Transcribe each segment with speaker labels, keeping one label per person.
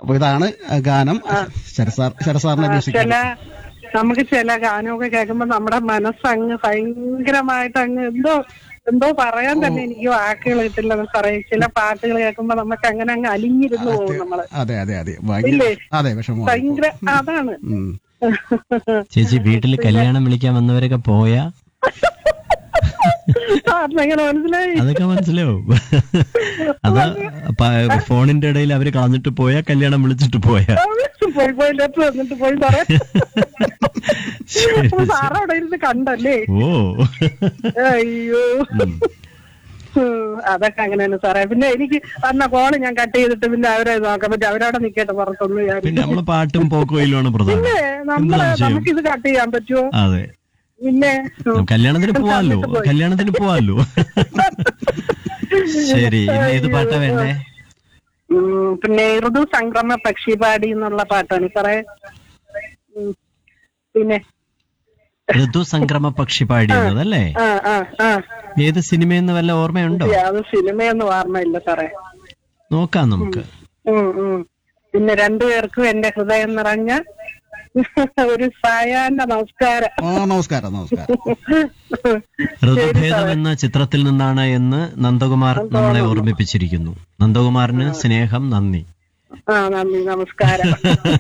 Speaker 1: അപ്പൊ ഇതാണ് ഗാനം ശരസാർ ശരസാറിന്റെ മ്യൂസിക്
Speaker 2: ചില നമുക്ക് ചില ഗാനമൊക്കെ കേൾക്കുമ്പോ നമ്മുടെ മനസ്സങ്ങ് ഭയങ്കരമായിട്ട് അങ്ങ് എന്തോ എന്തോ പറയാൻ തന്നെ എനിക്ക് വാക്കുകൾ കിട്ടില്ല സാറേ ചില പാട്ടുകൾ കേൾക്കുമ്പോ നമുക്ക് അങ്ങനെ അങ്ങ് അലിഞ്ഞിരുന്നു പോകും നമ്മള്
Speaker 1: അതെ അതെ അതെ ഭയങ്കര
Speaker 2: ഇല്ലേ?
Speaker 1: അതെ വിഷമം
Speaker 2: ഭയങ്കര അതാണ്
Speaker 1: ഉം.
Speaker 3: ചേച്ചി വീട്ടിൽ കല്യാണം വിളിക്കാൻ വന്നവരൊക്കെ പോയാ
Speaker 2: എങ്ങനെ മനസ്സിലായി
Speaker 3: അതൊക്കെ മനസ്സിലാവും അത് പ- ഫോണിന്റെ ഇടയിൽ അവര് കളഞ്ഞിട്ട് പോയാ കല്യാണം വിളിച്ചിട്ട് പോയാ
Speaker 2: പോയി പോയി ലെറ്റർ വന്നിട്ട് പോയി സാറേ
Speaker 3: ശരി,
Speaker 2: അപ്പൊ സാറ് അവിടെ ഇരുന്ന് കണ്ടല്ലേ
Speaker 3: ഓ
Speaker 2: അയ്യോ
Speaker 3: ഉം.
Speaker 2: ഉം, അതൊക്കെ അങ്ങനെയാണ് സാറേ പിന്നെ എനിക്ക് വന്ന കോള് ഞാൻ കട്ട് ചെയ്തിട്ട് പിന്നെ അവരെ നോക്കാൻ പറ്റും അവരവിടെ നിക്കട്ടെ പുറത്തൊന്നും ഞാൻ
Speaker 3: പിന്നെ നമ്മള് പാട്ടും പോക്കോയിലുമാണ് പ്രധാനം
Speaker 2: പിന്നെ നമ്മള്
Speaker 3: സംശയം?
Speaker 2: നമുക്കിത് കട്ട് ചെയ്യാൻ പറ്റുമോ
Speaker 3: അതെ
Speaker 2: പിന്നെ ഉം.
Speaker 3: കല്യാണത്തിന് പോവാല്ലോ കല്യാണത്തിന് പോവാല്ലോ ശരി ഇന്ന് ഏത് പാട്ടാ വേണ്ടേ
Speaker 2: ഉം, പിന്നെ ഋതു സംക്രമ പക്ഷിപാടി എന്നുള്ള പാട്ടാണ് സാറേ ഉം, പിന്നെ
Speaker 3: ഋതു സംക്രമ പക്ഷി പാടിയത് അല്ലേ
Speaker 2: ആ ആ ആ
Speaker 3: ഏത് സിനിമയെന്ന് വല്ല ഓർമ്മയുണ്ടോ
Speaker 2: അത് സിനിമയൊന്നും ഓർമ്മയില്ല സാറേ
Speaker 3: നോക്കാം നമുക്ക്
Speaker 2: ഉം, ഉം. പിന്നെ രണ്ടുപേർക്കും എന്റെ ഹൃദയം നിറഞ്ഞ ഒരു സായാഹ്ന നമസ്കാരം
Speaker 1: ആ നമസ്കാരം നമസ്കാരം
Speaker 3: ഋതുഭേദം എന്ന ചിത്രത്തിൽ നിന്നാണ് എന്ന് നന്ദകുമാർ നമ്മളെ ഓർമ്മിപ്പിച്ചിരിക്കുന്നു നന്ദകുമാറിന് സ്നേഹം നന്ദി
Speaker 2: ആ നന്ദി നമസ്കാരം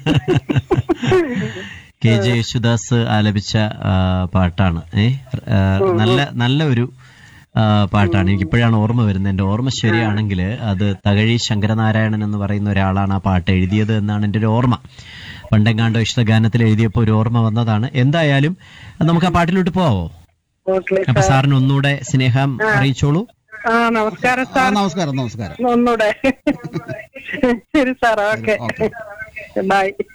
Speaker 3: കെ ജെ യേശുദാസ് ആലപിച്ച ആ, പാട്ടാണ് ഏ ആ, നല്ല നല്ല ഒരു ആ, പാട്ടാണ് എനിക്ക് ഇപ്പോഴാണ് ഓർമ്മ വരുന്നത് എന്റെ ഓർമ്മ ശരിയാണെങ്കിൽ അത് തകഴി ശങ്കരനാരായണൻ എന്ന് പറയുന്ന ഒരാളാണ് ആ പാട്ട് എഴുതിയത് എന്നാണ് എൻ്റെ ഒരു ഓർമ്മ പണ്ടെങ്ങാണ്ടോ ഇഷ്ടഗാനത്തിൽ എഴുതിയപ്പോൾ ഒരു ഓർമ്മ വന്നതാണ് എന്തായാലും നമുക്ക് ആ പാട്ടിലോട്ട് പോവോ
Speaker 2: ഓക്കെ
Speaker 3: അപ്പൊ സാറിന് ഒന്നുകൂടെ സ്നേഹം അറിയിച്ചോളൂ
Speaker 2: ആ നമസ്കാരം
Speaker 1: ആ
Speaker 2: സാർ
Speaker 1: നമസ്കാരം നമസ്കാരം
Speaker 2: ഒന്നൂടെ ശരി സാർ ഓക്കെ
Speaker 1: ഓക്കെ
Speaker 2: ബൈ